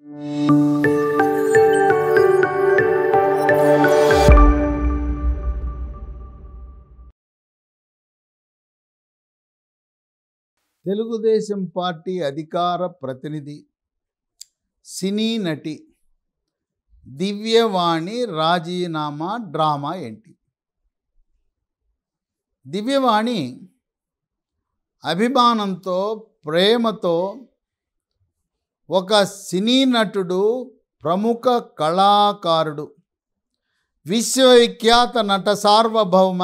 Telugu Desam party అధికార ప్రతినిధి సినీ నటి దివ్యవాణి రాజీనామా డ్రామా ఏంటి దివ్యవాణి అభిమానంతో ప్రేమతో ఒక సినీ నటుడు ప్రముఖ కళాకారుడు విశ్వవిఖ్యాత నట సార్వభౌమ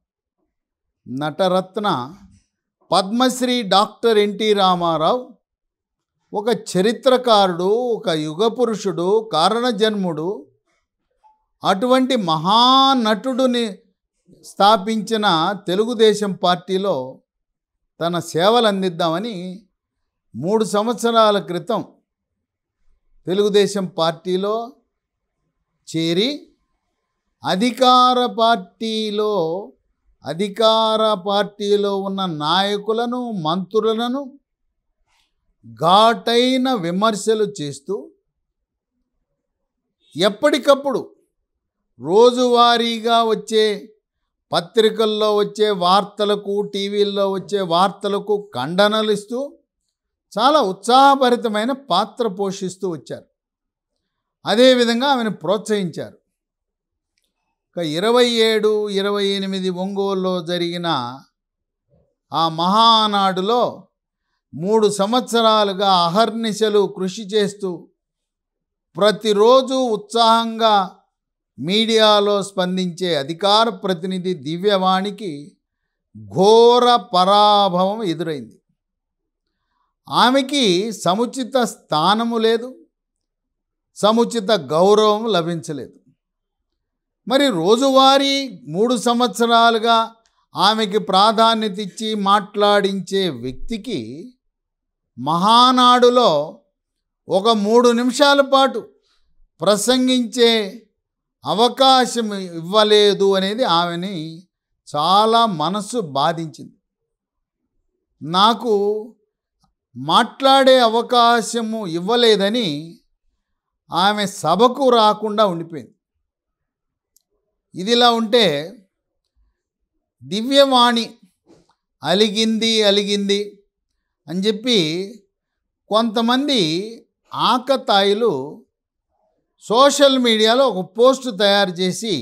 నటరత్న పద్మశ్రీ డాక్టర్ ఎన్టీ రామారావు ఒక చరిత్రకారుడు ఒక యుగ పురుషుడు కారణజన్ముడు అటువంటి మహానటుడిని స్థాపించిన తెలుగుదేశం పార్టీలో తన సేవలు అందిద్దామని మూడు సంవత్సరాల క్రితం తెలుగుదేశం పార్టీలో చేరి అధికార పార్టీలో అధికార పార్టీలో ఉన్న నాయకులను మంత్రులను ఘాటైన విమర్శలు చేస్తూ ఎప్పటికప్పుడు రోజువారీగా వచ్చే పత్రికల్లో వచ్చే వార్తలకు టీవీల్లో వచ్చే వార్తలకు ఖండనలు ఇస్తూ చాలా ఉత్సాహభరితమైన పాత్ర పోషిస్తూ వచ్చారు అదేవిధంగా ఆమెను ప్రోత్సహించారు ఒక ఇరవై ఏడు ఇరవై ఎనిమిది ఒంగోలులో జరిగిన ఆ మహానాడులో మూడు సంవత్సరాలుగా అహర్నిశలు కృషి చేస్తూ ప్రతిరోజు ఉత్సాహంగా మీడియాలో స్పందించే అధికార ప్రతినిధి దివ్యవాణికి ఘోర పరాభవం ఎదురైంది ఆమెకి సముచిత స్థానము లేదు సముచిత గౌరవం లభించలేదు మరి రోజువారీ మూడు సంవత్సరాలుగా ఆమెకి ప్రాధాన్యత ఇచ్చి మాట్లాడించే వ్యక్తికి మహానాడులో ఒక మూడు నిమిషాల పాటు ప్రసంగించే అవకాశం ఇవ్వలేదు అనేది ఆమెని చాలా మనస్సు బాధించింది నాకు మాట్లాడే అవకాశము ఇవ్వలేదని ఆమె సభకు రాకుండా ఉండిపోయింది ఇదిలా ఉంటే దివ్యవాణి అలిగింది అలిగింది అని చెప్పి కొంతమంది ఆకతాయిలు సోషల్ మీడియాలో ఒక పోస్ట్ తయారు చేసి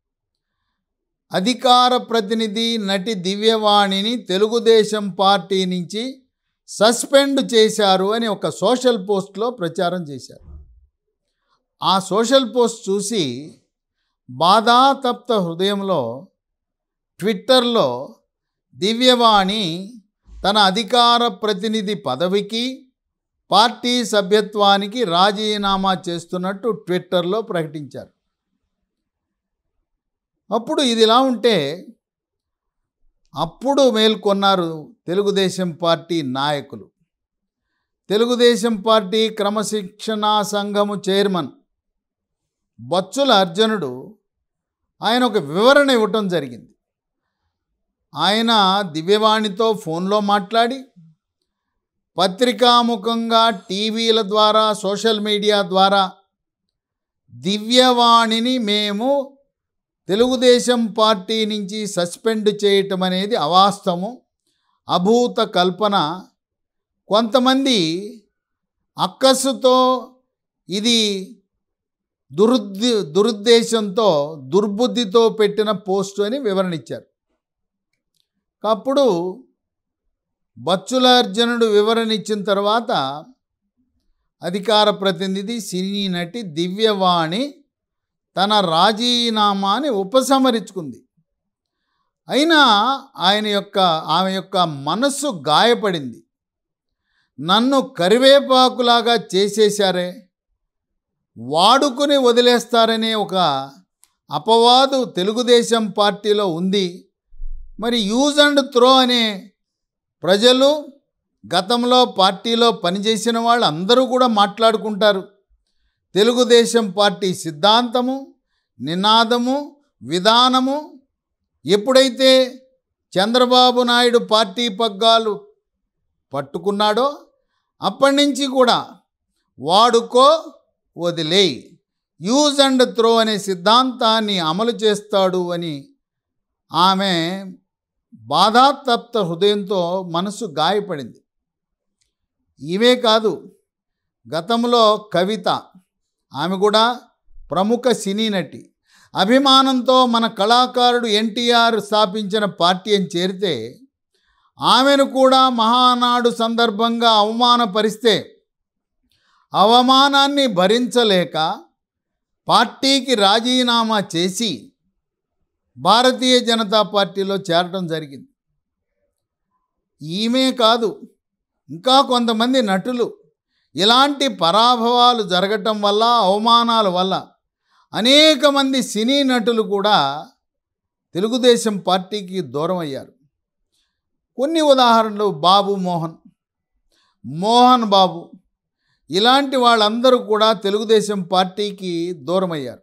అధికార ప్రతినిధి నటి దివ్యవాణిని తెలుగుదేశం పార్టీ నుంచి సస్పెండ్ చేశారు అని ఒక సోషల్ పోస్ట్లో ప్రచారం చేశారు ఆ సోషల్ పోస్ట్ చూసి బాధాతప్త హృదయంలో ట్విట్టర్లో దివ్యవాణి తన అధికార ప్రతినిధి పదవికి పార్టీ సభ్యత్వానికి రాజీనామా చేస్తున్నట్టు ట్విట్టర్లో ప్రకటించారు అప్పుడు ఇదిలా ఉంటే అప్పుడు మేల్కొన్నారు తెలుగుదేశం పార్టీ నాయకులు తెలుగుదేశం పార్టీ క్రమశిక్షణా సంఘము చైర్మన్ బచ్చుల అర్జునుడు ఆయన ఒక వివరణ ఇవ్వటం జరిగింది ఆయన దివ్యవాణితో ఫోన్లో మాట్లాడి పత్రికాముఖంగా టీవీల ద్వారా సోషల్ మీడియా ద్వారా దివ్యవాణిని మేము తెలుగుదేశం పార్టీ నుంచి సస్పెండ్ చేయటం అనేది అవాస్తవం అభూత కల్పన కొంతమంది అక్కస్సుతో ఇది దురుద్ది దురుద్దేశంతో దుర్బుద్ధితో పెట్టిన పోస్టు అని వివరణ ఇచ్చారు అప్పుడు బచ్చులార్జునుడు వివరణ ఇచ్చిన తర్వాత అధికార ప్రతినిధి సినీ నటి దివ్యవాణి తన రాజీనామాని ఉపసంహరించుకుంది అయినా ఆయన యొక్క ఆమె యొక్క మనస్సు గాయపడింది నన్ను కరివేపాకులాగా చేసేశారే వాడుకుని వదిలేస్తారనే ఒక అపవాదు తెలుగుదేశం పార్టీలో ఉంది మరి యూజ్ అండ్ త్రో అనే ప్రజలు గతంలో పార్టీలో పనిచేసిన వాళ్ళు అందరూ కూడా మాట్లాడుకుంటారు తెలుగుదేశం పార్టీ సిద్ధాంతము నినాదము విధానము ఎప్పుడైతే చంద్రబాబు నాయుడు పార్టీ పగ్గాలు పట్టుకున్నాడో అప్పటి నుంచి కూడా వాడుకో వదిలేయి యూజ్ అండ్ త్రో అనే సిద్ధాంతాన్ని అమలు చేస్తాడు అని ఆమె బాధాతప్త హృదయంతో మనసు గాయపడింది ఇవే కాదు గతంలో కవిత ఆమె కూడా ప్రముఖ సినీ నటి అభిమానంతో మన కళాకారుడు ఎన్టీఆర్ స్థాపించిన పార్టీ అని చేరితే ఆమెను కూడా మహానాడు సందర్భంగా అవమానపరిస్తే అవమానాన్ని భరించలేక పార్టీకి రాజీనామా చేసి భారతీయ జనతా పార్టీలో చేరటం జరిగింది ఈమె కాదు ఇంకా కొంతమంది నటులు ఇలాంటి పరాభవాలు జరగటం వల్ల అవమానాల వల్ల అనేక మంది సినీ నటులు కూడా తెలుగుదేశం పార్టీకి దూరం అయ్యారు కొన్ని ఉదాహరణలు బాబు మోహన్ మోహన్ బాబు ఇలాంటి వాళ్ళందరూ కూడా తెలుగుదేశం పార్టీకి దూరమయ్యారు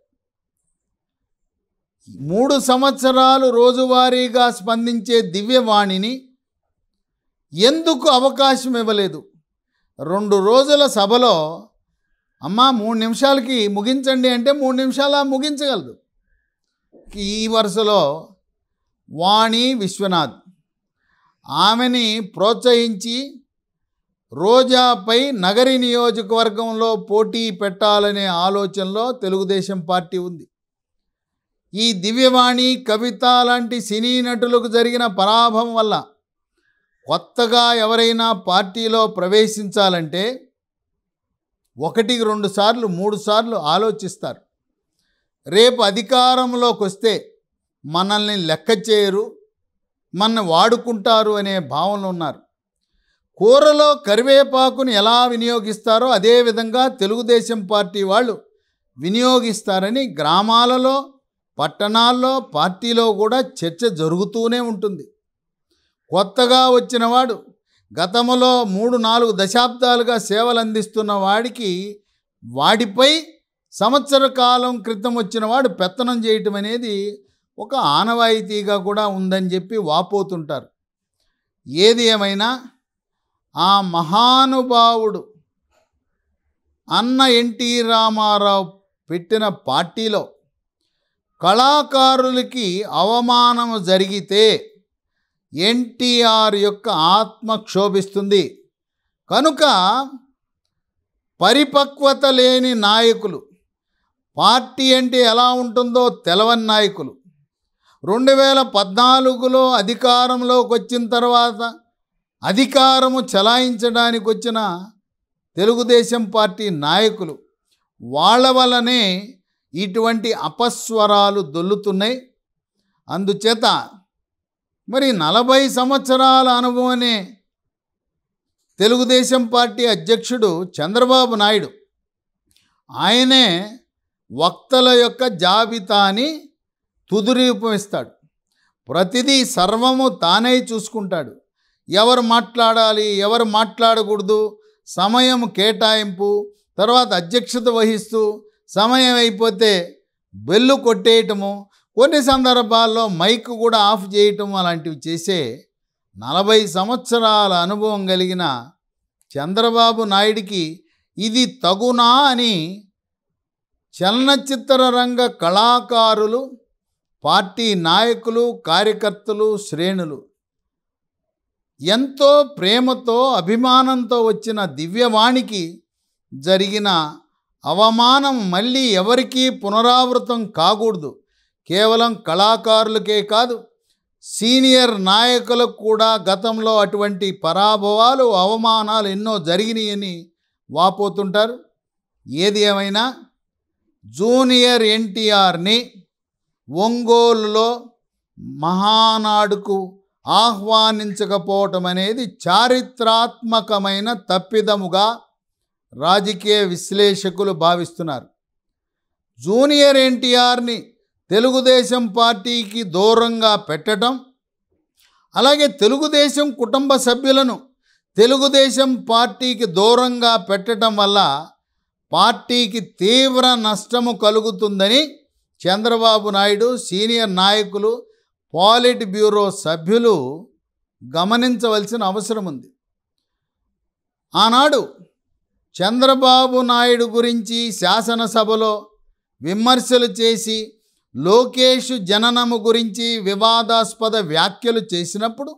మూడు సంవత్సరాలు రోజువారీగా స్పందించే దివ్యవాణిని ఎందుకు అవకాశం ఇవ్వలేదు రెండు రోజుల సభలో అమ్మ మూడు నిమిషాలకి ముగించండి అంటే మూడు నిమిషాల ముగించగలదు ఈ వరుసలో వాణి విశ్వనాథ్ ఆమెని ప్రోత్సహించి రోజాపై నగరి నియోజకవర్గంలో పోటీ పెట్టాలనే ఆలోచనలో తెలుగుదేశం పార్టీ ఉంది ఈ దివ్యవాణి కవిత లాంటి సినీ నటులకు జరిగిన పరాభవం వల్ల కొత్తగా ఎవరైనా పార్టీలో ప్రవేశించాలంటే ఒకటికి రెండు సార్లు మూడు సార్లు ఆలోచిస్తారు రేపు అధికారంలోకి వస్తే మనల్ని లెక్క చేయరు మన వాడుకుంటారు అనే భావనలో ఉన్నారు కూరలో కరివేపాకుని ఎలా వినియోగిస్తారో అదేవిధంగా తెలుగుదేశం పార్టీ వాళ్ళు వినియోగిస్తారని గ్రామాలలో పట్టణాల్లో పార్టీలో కూడా చర్చ జరుగుతూనే ఉంటుంది కొత్తగా వచ్చిన వాడు గతంలో మూడు నాలుగు దశాబ్దాలుగా సేవలు అందిస్తున్న వాడికి వాడిపై సంవత్సర కాలం క్రితం వచ్చిన వాడు పెత్తనం చేయటం అనేది ఒక ఆనవాయితీగా కూడా ఉందని చెప్పి వాపోతుంటారు ఏది ఏమైనా ఆ మహానుభావుడు అన్న ఎన్టీ రామారావు పెట్టిన పార్టీలో కళాకారులకి అవమానం జరిగితే ఎన్టీఆర్ యొక్క ఆత్మ క్షోభిస్తుంది కనుక పరిపక్వత లేని నాయకులు పార్టీ అంటే ఎలా ఉంటుందో తెలవని నాయకులు రెండు వేల పద్నాలుగులో అధికారంలోకి వచ్చిన తర్వాత అధికారము చలాయించడానికి వచ్చిన తెలుగుదేశం పార్టీ నాయకులు వాళ్ళ వల్లనే ఇటువంటి అపస్వరాలు దొల్లుతున్నాయి అందుచేత మరి నలభై సంవత్సరాల అనుభవమే తెలుగుదేశం పార్టీ అధ్యక్షుడు చంద్రబాబు నాయుడు ఆయనే వక్తల యొక్క జాబితాని తుదిరూపమిస్తాడు ప్రతిదీ సర్వము తానే చూసుకుంటాడు ఎవరు మాట్లాడాలి ఎవరు మాట్లాడకూడదు సమయం కేటాయింపు తర్వాత అధ్యక్షత వహిస్తూ సమయం అయిపోతే బెల్లు కొట్టేయటము కొన్ని సందర్భాల్లో మైక్ కూడా ఆఫ్ చేయటం అలాంటివి చేసే నలభై సంవత్సరాల అనుభవం కలిగిన చంద్రబాబు నాయుడికి ఇది తగునా అని చలనచిత్ర రంగ కళాకారులు పార్టీ నాయకులు కార్యకర్తలు శ్రేణులు ఎంతో ప్రేమతో అభిమానంతో వచ్చిన దివ్యవాణికి జరిగిన అవమానం మళ్ళీ ఎవరికీ పునరావృతం కాకూడదు కేవలం కళాకారులకే కాదు సీనియర్ నాయకులకు కూడా గతంలో అటువంటి పరాభవాలు అవమానాలు ఎన్నో జరిగినాయని వాపోతుంటారు ఏది ఏమైనా జూనియర్ ఎన్టీఆర్ని ఒంగోలులో మహానాడుకు ఆహ్వానించకపోవటం అనేది చారిత్రాత్మకమైన తప్పిదముగా రాజకీయ విశ్లేషకులు భావిస్తున్నారు జూనియర్ ఎన్టీఆర్ని తెలుగుదేశం పార్టీకి దూరంగా పెట్టడం అలాగే తెలుగుదేశం కుటుంబ సభ్యులను తెలుగుదేశం పార్టీకి దూరంగా పెట్టడం వల్ల పార్టీకి తీవ్ర నష్టము కలుగుతుందని చంద్రబాబు నాయుడు సీనియర్ నాయకులు పాలిట్ బ్యూరో సభ్యులు గమనించవలసిన అవసరం ఉంది ఆనాడు చంద్రబాబు నాయుడు గురించి శాసనసభలో విమర్శలు చేసి లోకేష్ జననము గురించి వివాదాస్పద వ్యాఖ్యలు చేసినప్పుడు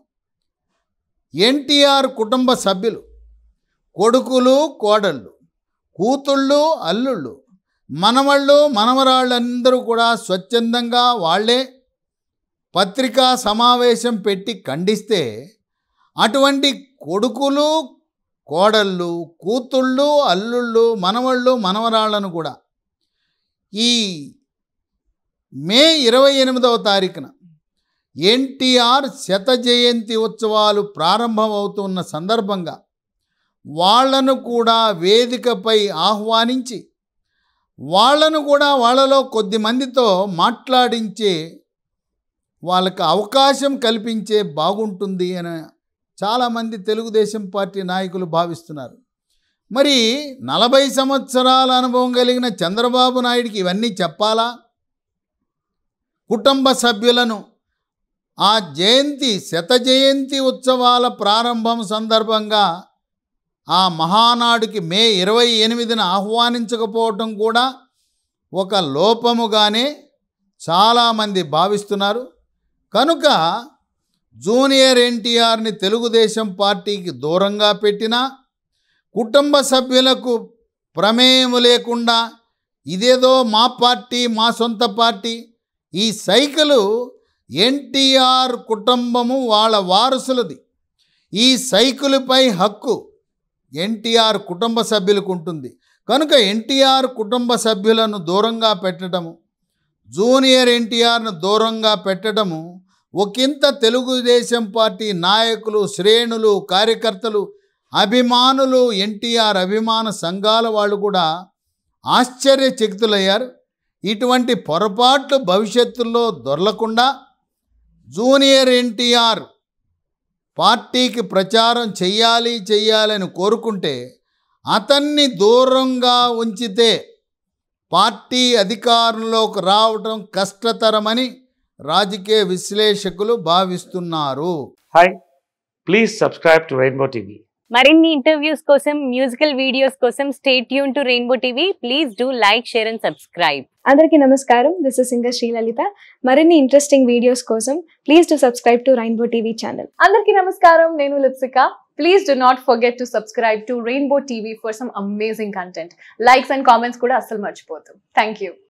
ఎన్టీఆర్ కుటుంబ సభ్యులు కొడుకులు కోడళ్ళు కూతుళ్ళు అల్లుళ్ళు మనవళ్ళు మనవరాళ్ళందరూ కూడా స్వచ్ఛందంగా వాళ్ళే పత్రికా సమావేశం పెట్టి ఖండిస్తే అటువంటి కొడుకులు కోడళ్ళు కూతుళ్ళు అల్లుళ్ళు మనవళ్ళు మనవరాళ్లను కూడా ఈ మే ఇరవై ఎనిమిదవ తారీఖున ఎన్టీఆర్ శత జయంతి ఉత్సవాలు ప్రారంభమవుతున్న సందర్భంగా వాళ్లను కూడా వేదికపై ఆహ్వానించి వాళ్లను కూడా వాళ్ళలో కొద్ది మందితో మాట్లాడించే వాళ్ళకి అవకాశం కల్పించే బాగుంటుంది అని చాలామంది తెలుగుదేశం పార్టీ నాయకులు భావిస్తున్నారు మరి నలభై సంవత్సరాల అనుభవం కలిగిన చంద్రబాబు నాయుడికి ఇవన్నీ చెప్పాలా కుటుంబ సభ్యులను ఆ జయంతి శత జయంతి ఉత్సవాల ప్రారంభం సందర్భంగా ఆ మహానాడుకి మే ఇరవై ఎనిమిదిన ఆహ్వానించకపోవటం కూడా ఒక లోపముగానే చాలామంది భావిస్తున్నారు కనుక జూనియర్ ఎన్టీఆర్ని తెలుగుదేశం పార్టీకి దూరంగా పెట్టినా కుటుంబ సభ్యులకు ప్రమేయం లేకుండా ఇదేదో మా పార్టీ మా సొంత పార్టీ ఈ సైకిలు ఎన్టీఆర్ కుటుంబము వాళ్ళ వారసులది ఈ సైకిలుపై హక్కు ఎన్టీఆర్ కుటుంబ సభ్యులకు ఉంటుంది కనుక ఎన్టీఆర్ కుటుంబ సభ్యులను దూరంగా పెట్టడము జూనియర్ ఎన్టీఆర్ను దూరంగా పెట్టడము ఒకంత తెలుగుదేశం పార్టీ నాయకులు శ్రేణులు కార్యకర్తలు అభిమానులు ఎన్టీఆర్ అభిమాన సంఘాల వాళ్ళు కూడా ఆశ్చర్యచకితులయ్యారు ఇటువంటి పొరపాట్లు భవిష్యత్తులో దొరలకుండా జూనియర్ ఎన్టీఆర్ పార్టీకి ప్రచారం చెయ్యాలి చెయ్యాలని కోరుకుంటే అతన్ని దూరంగా ఉంచితే పార్టీ అధికారంలోకి రావడం కష్టతరమని రాజకీయ విశ్లేషకులు భావిస్తున్నారు hi please subscribe to Rainbow TV మరిన్ని ఇంటర్వ్యూస్ కోసం మ్యూజికల్ వీడియోస్ కోసం stay tune to Rainbow TV please do like share and subscribe అందరికీ నమస్కారం దిస్ ఇస్ సింగర్ శ్రీలలిత మరిన్ని ఇంట్రెస్టింగ్ వీడియోస్ కోసం please to subscribe to Rainbow TV channel అందరికీ నమస్కారం నేను Lipsika please do not forget to subscribe to Rainbow TV for some amazing content likes and comments కూడా అస్సలు మర్చిపోతాం థ్యాంక్ యూ